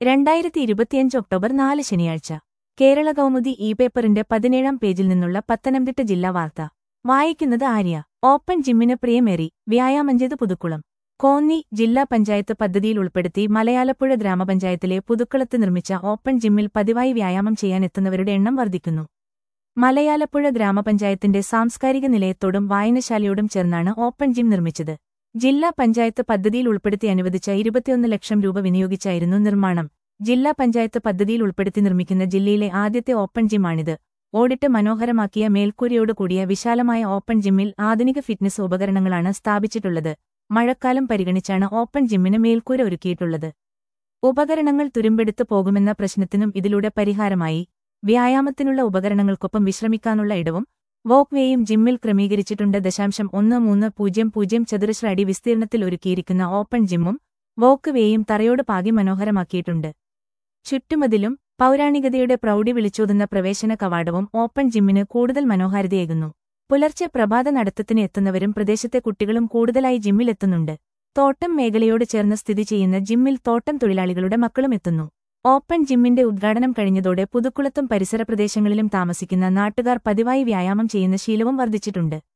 രണ്ടായിരത്തി ഇരുപത്തിയഞ്ച് ഒക്ടോബർ നാല് ശനിയാഴ്ച കേരള കൗമുദി ഇ പേപ്പറിന്റെ പതിനേഴാം പേജിൽ നിന്നുള്ള പത്തനംതിട്ട ജില്ലാ വാർത്ത വായിക്കുന്നത് ആര്യ ഓപ്പൺ ജിമ്മിന് പ്രിയമേറി വ്യായാമം ചെയ്ത് പുതുക്കുളം കോന്നി ജില്ലാ പഞ്ചായത്ത് പദ്ധതിയിൽ ഉൾപ്പെടുത്തി മലയാലപ്പുഴ ഗ്രാമപഞ്ചായത്തിലെ പുതുക്കുളത്ത് നിർമ്മിച്ച ഓപ്പൺ ജിമ്മിൽ പതിവായി വ്യായാമം ചെയ്യാനെത്തുന്നവരുടെ എണ്ണം വർദ്ധിക്കുന്നു മലയാലപ്പുഴ ഗ്രാമപഞ്ചായത്തിന്റെ സാംസ്കാരിക നിലയത്തോടും വായനശാലയോടും ചേർന്നാണ് ഓപ്പൺ ജിം നിർമ്മിച്ചത് ജില്ലാ പഞ്ചായത്ത് പദ്ധതിയിൽ ഉൾപ്പെടുത്തി അനുവദിച്ച ഇരുപത്തിയൊന്ന് ലക്ഷം രൂപ വിനിയോഗിച്ചായിരുന്നു നിർമ്മാണം ജില്ലാ പഞ്ചായത്ത് പദ്ധതിയിൽ ഉൾപ്പെടുത്തി നിർമ്മിക്കുന്ന ജില്ലയിലെ ആദ്യത്തെ ഓപ്പൺ ജിമ്മാണിത് ഓടിട്ട് മനോഹരമാക്കിയ മേൽക്കൂരയോട് കൂടിയ വിശാലമായ ഓപ്പൺ ജിമ്മിൽ ആധുനിക ഫിറ്റ്നസ് ഉപകരണങ്ങളാണ് സ്ഥാപിച്ചിട്ടുള്ളത് മഴക്കാലം പരിഗണിച്ചാണ് ഓപ്പൺ ജിമ്മിന് മേൽക്കൂര ഒരുക്കിയിട്ടുള്ളത് ഉപകരണങ്ങൾ തുരുമ്പെടുത്തു പോകുമെന്ന പ്രശ്നത്തിനും ഇതിലൂടെ പരിഹാരമായി വ്യായാമത്തിനുള്ള ഉപകരണങ്ങൾക്കൊപ്പം വിശ്രമിക്കാനുള്ള ഇടവും വോക്ക് വേയും ജിമ്മിൽ ക്രമീകരിച്ചിട്ടുണ്ട് ദശാംശം ഒന്ന് മൂന്ന് പൂജ്യം പൂജ്യം ചതുരശ്ര അടി വിസ്തീർണത്തിൽ ഒരുക്കിയിരിക്കുന്ന ഓപ്പൺ ജിമ്മും വോക്ക് വേയും തറയോട് പാകി മനോഹരമാക്കിയിട്ടുണ്ട് ചുറ്റുമതിലും പൗരാണികതയുടെ പ്രൗഢി വിളിച്ചോതുന്ന പ്രവേശന കവാടവും ഓപ്പൺ ജിമ്മിന് കൂടുതൽ മനോഹാരിതയേകുന്നു പുലർച്ചെ പ്രഭാത നടത്തത്തിന് എത്തുന്നവരും പ്രദേശത്തെ കുട്ടികളും കൂടുതലായി ജിമ്മിലെത്തുന്നുണ്ട് തോട്ടം മേഖലയോട് ചേർന്ന് സ്ഥിതി ചെയ്യുന്ന ജിമ്മിൽ തോട്ടം തൊഴിലാളികളുടെ മക്കളും എത്തുന്നു ഓപ്പൺ ജിമ്മിന്റെ ഉദ്ഘാടനം കഴിഞ്ഞതോടെ പുതുക്കുളത്തും പരിസര പ്രദേശങ്ങളിലും താമസിക്കുന്ന നാട്ടുകാർ പതിവായി വ്യായാമം ചെയ്യുന്ന ശീലവും വർദ്ധിച്ചിട്ടുണ്ട്